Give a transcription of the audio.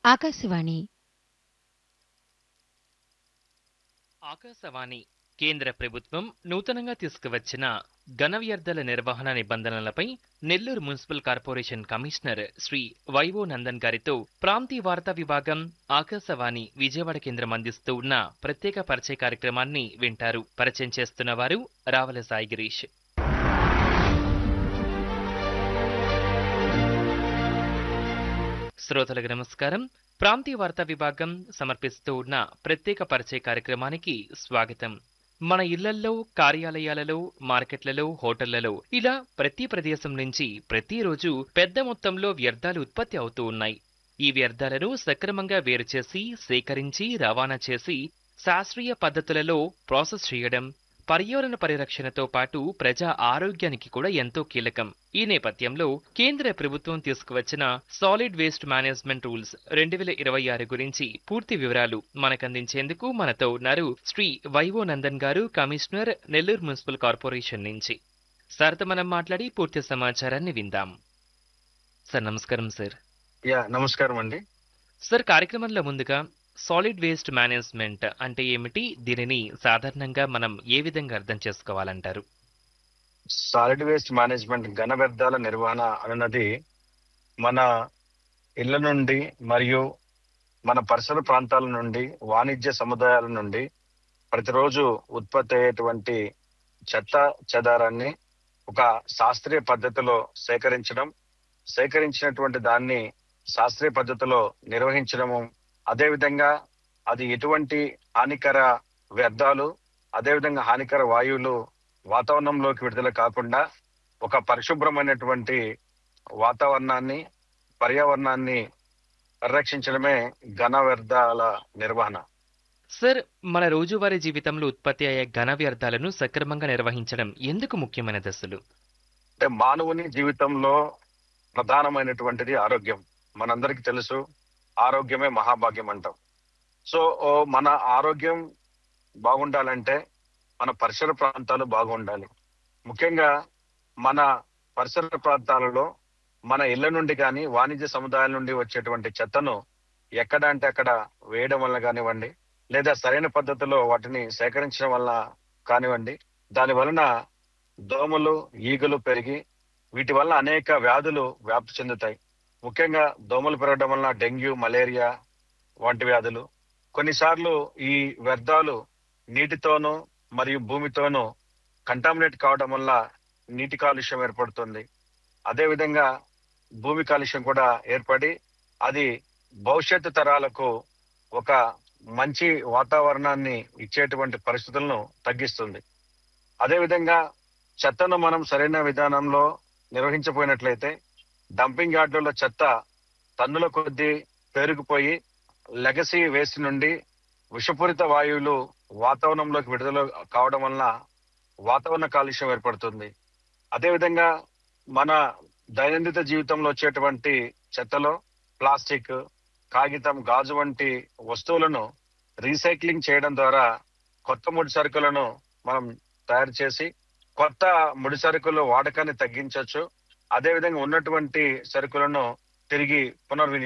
ఆకాశవాణి ఆకాశవాణి కేంద్ర ప్రభుత్వం నూతనంగా తీసుకువచ్చిన ఘన వ్యర్థాల నిర్వహణ నిబంధనలపై Nellore municipal corporation commissioner Shri Y O Nandan గారితో ప్రాంతీయ వార్తా విభాగం ఆకాశవాణి విజయవాడ కేంద్రం అందిస్తూ ఉన్న ప్రత్యేక పరిచయ కార్యక్రమాన్ని వింటారు పరిచయం చేస్తున్న వారు రావల సాయి గిరీష్ శ్రోతలకు నమస్కారం ప్రాంతీయ వార్తా విభాగం సమర్పిస్తూ ఉన్న ప్రత్యేక పరిచయ కార్యక్రమానికి స్వాగతం మన ఇళ్లల్లో కార్యాలయాలలో మార్కెట్లలో హోటళ్లలో ఇలా ప్రతి ప్రదేశం నుంచి ప్రతిరోజు పెద్ద మొత్తంలో వ్యర్థాలు ఉత్పత్తి అవుతూ ఉన్నాయి ఈ వ్యర్థాలను సక్రమంగా వేరు చేసి సేకరించి రవాణా చేసి శాస్త్రీయ పద్ధతులలో ప్రాసెస్ చేయడం పర్యావరణ పరిరక్షణతో పాటు ప్రజా ఆరోగ్యానికి కూడా ఎంతో కీలకం ఈ నేపథ్యంలో కేంద్ర ప్రభుత్వం తీసుకువచ్చిన సాలిడ్ వేస్ట్ మేనేజ్మెంట్ రూల్స్ రెండు వేల ఇరవై ఆరు గురించి పూర్తి వివరాలు మనకందించేందుకు మనతో ఉన్నారు శ్రీ వైవో నందన్ గారు కమిషనర్ నెల్లూరు మున్సిపల్ కార్పొరేషన్ నుంచి సార్తో మనం మాట్లాడి పూర్తి సమాచారాన్ని విందాం సార్ నమస్కారం సార్ యా నమస్కారం అండి సార్ కార్యక్రమంలో ముందుగా సాలిడ్ వేస్ట్ మేనేజ్మెంట్ అంటే ఏమిటి దీనిని సాధారణంగా మనం ఏ విధంగా అర్థం చేసుకోవాలంటారు సాలిడ్ వేస్ట్ మేనేజ్మెంట్ ఘన వ్యర్థాల నిర్వహణ అన్నది మన ఇళ్ల నుండి మరియు మన పరిసర ప్రాంతాల నుండి వాణిజ్య సముదాయాల నుండి ప్రతిరోజు ఉత్పత్తి అయ్యేటువంటి చెత్త చెదారాన్ని ఒక శాస్త్రీయ పద్ధతిలో సేకరించడం సేకరించినటువంటి దాన్ని శాస్త్రీయ పద్ధతిలో నిర్వహించడము అదేవిధంగా అది ఎటువంటి హానికర వ్యర్థాలు అదేవిధంగా హానికర వాయువులు వాతావరణంలోకి విడుదల కాకుండా ఒక పరిశుభ్రమైనటువంటి వాతావరణాన్ని పర్యావరణాన్ని పరిరక్షించడమే ఘన వ్యర్థాల నిర్వహణ సార్ మన రోజువారీ జీవితంలో ఉత్పత్తి అయ్యే ఘన వ్యర్థాలను సక్రమంగా నిర్వహించడం ఎందుకు ముఖ్యమైన దశలు అంటే మానవుని జీవితంలో ప్రధానమైనటువంటిది ఆరోగ్యం మనందరికీ తెలుసు ఆరోగ్యమే మహాభాగ్యం అంటాం సో ఓ మన ఆరోగ్యం బాగుండాలంటే మన పరిసర ప్రాంతాలు బాగుండాలి ముఖ్యంగా మన పరిసర ప్రాంతాలలో మన ఇళ్ల నుండి కానీ వాణిజ్య సముదాయాల నుండి వచ్చేటువంటి చెత్తను ఎక్కడ అంటే అక్కడ వేయడం వల్ల కానివ్వండి లేదా సరైన పద్ధతిలో వాటిని సేకరించడం వల్ల కానివ్వండి దాని వలన దోమలు ఈగలు పెరిగి వీటి వల్ల అనేక వ్యాధులు వ్యాప్తి చెందుతాయి ముఖ్యంగా దోమలు పెరగడం వలన డెంగ్యూ మలేరియా వంటి వ్యాధులు కొన్నిసార్లు ఈ వ్యర్థాలు నీటితోనూ మరియు భూమితోనూ కంటామినేట్ కావడం వల్ల నీటి కాలుష్యం ఏర్పడుతుంది అదే విధంగా భూమి కాలుష్యం కూడా ఏర్పడి అది భవిష్యత్తు తరాలకు ఒక మంచి వాతావరణాన్ని ఇచ్చేటువంటి పరిస్థితులను తగ్గిస్తుంది అదే విధంగా చెత్తను మనం సరైన విధానంలో నిర్వహించపోయినట్లయితే డంపింగ్ యార్డులలో చెత్త టన్నుల కొద్దీ పెరిగిపోయి లెగసీ వేస్ట్ నుండి విషపూరిత వాయువులు వాతావరణంలోకి విడుదల కావడం వలన వాతావరణ కాలుష్యం ఏర్పడుతుంది అదేవిధంగా మన దైనందిన జీవితంలో వచ్చేటువంటి చెత్తలో ప్లాస్టిక్ కాగితం గాజు వంటి వస్తువులను రీసైక్లింగ్ చేయడం ద్వారా కొత్త ముడి సరుకులను మనం తయారు చేసి కొత్త ముడి సరుకులు వాడకాన్ని తగ్గించవచ్చు అదేవిధంగా ఉన్నటువంటి సరుకులను తిరిగి పునర్వినియోగం